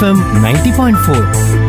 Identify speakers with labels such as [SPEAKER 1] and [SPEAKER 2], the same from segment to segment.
[SPEAKER 1] FM ninety point four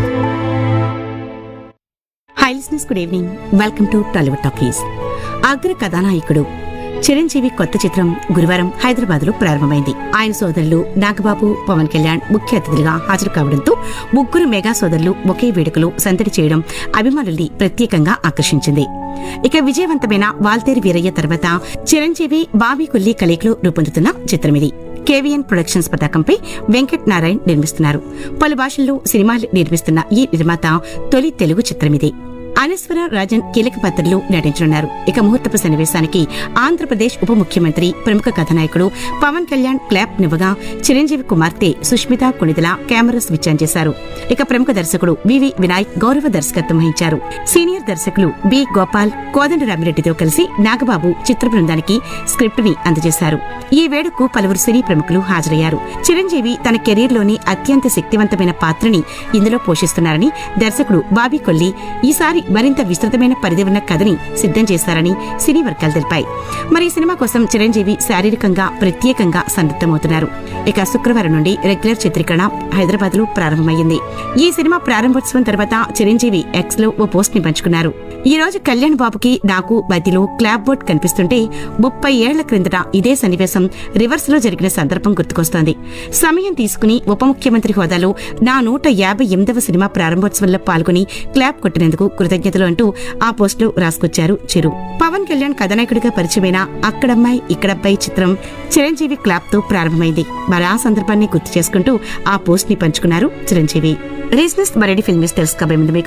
[SPEAKER 2] hi listeners good evening welcome to Tollywood talkies అగ్ర కథానాయకుడు చిరంజీవి కొత్త చిత్రం గురువారం హైదరాబాద్ లో ప్రారంభమైంది ఆయన సోదరులు నాగబాబు పవన్ కళ్యాణ్ ముఖ్య అతిథులుగా హాజరు కావడంతో ముగ్గురు మెగా సోదరులు ఒకే వేడుకలో సందడి చేయడం అభిమానుల్ని ప్రత్యేకంగా ఆకర్షించింది ఇక విజయవంతమైన వాల్తేరి వీరయ్య తర్వాత చిరంజీవి బాబీ కొల్లి కలయికలో రూపొందుతున్న చిత్రం ఇది కేవీఎన్ ప్రొడక్షన్స్ పతాకంపై వెంకట్ నారాయణ్ నిర్మిస్తున్నారు పలు భాషల్లో సినిమాలు నిర్మిస్తున్న ఈ నిర్మాత తొలి తెలుగు చిత్రమిది అనస్వర రాజన్ కీలక పాత్రలో నటించనున్నారు ఇక ముహూర్తపు సన్నివేశానికి ఆంధ్రప్రదేశ్ ఉప ముఖ్యమంత్రి ప్రముఖ కథానాయకుడు పవన్ కళ్యాణ్ క్లాప్ నివ్వగా చిరంజీవి కుమార్తె Sushmita Konidela camera switch on చేశారు ఇక ప్రముఖ దర్శకుడు వివి వినాయక్ గౌరవ దర్శకత్వం వహించారు సీనియర్ దర్శకులు బి గోపాల్ కోదండ రామిరెడ్డితో కలిసి నాగబాబు చిత్ర బృందానికి స్క్రిప్ట్ ని అందజేశారు ఈ వేడుకు పలువురు సినీ ప్రముఖులు హాజరయ్యారు చిరంజీవి తన కెరీర్ లోని అత్యంత శక్తివంతమైన పాత్రని ఇందులో పోషిస్తున్నారని దర్శకుడు బాబీ కొల్లి ఈసారి మరింత విస్తృతమైన పరిధి ఉన్న కథని సిద్ధం చేశారని సినీ వర్గాలు తెలిపాయి మరి ఈ సినిమా కోసం చిరంజీవి శారీరకంగా ప్రత్యేకంగా సన్నద్దమవుతున్నారు ఇక శుక్రవారం నుండి రెగ్యులర్ చిత్రీకరణ హైదరాబాద్ లో ప్రారంభమైంది ఈ సినిమా ప్రారంభోత్సవం తర్వాత చిరంజీవి ఎక్స్ లో ఓ పోస్ట్ ని పంచుకున్నారు ఈ రోజు కళ్యాణ్ బాబుకి నాకు మధ్యలో క్లాప్ బోర్డ్ కనిపిస్తుంటే ముప్పై ఏళ్ల క్రిందట ఇదే సన్నివేశం రివర్స్ లో జరిగిన సందర్భం గుర్తుకొస్తోంది సమయం తీసుకుని ఉప ముఖ్యమంత్రి హోదాలో నా నూట యాభై ఎనిమిదవ సినిమా ప్రారంభోత్సవంలో పాల్గొని క్లాప్ కొట్టినందుకు కృతజ్ఞతలు అంటూ ఆ పోస్ట్ లో రాసుకొచ్చారు చిరు పవన్ కళ్యాణ్ కథానాయకుడిగా పరిచయమైన అక్కడమ్మాయి ఇక్కడబ్బాయి చిత్రం చిరంజీవి క్లాప్ తో ప్రారంభమైంది మరి ఆ సందర్భాన్ని గుర్తు చేసుకుంటూ ఆ పోస్ట్ ని పంచుకున్నారు చిరంజీవి రీజనస్ మరెడీ ఫిల్మ్స్ తెలుసుకోబోయే ముందు మీకు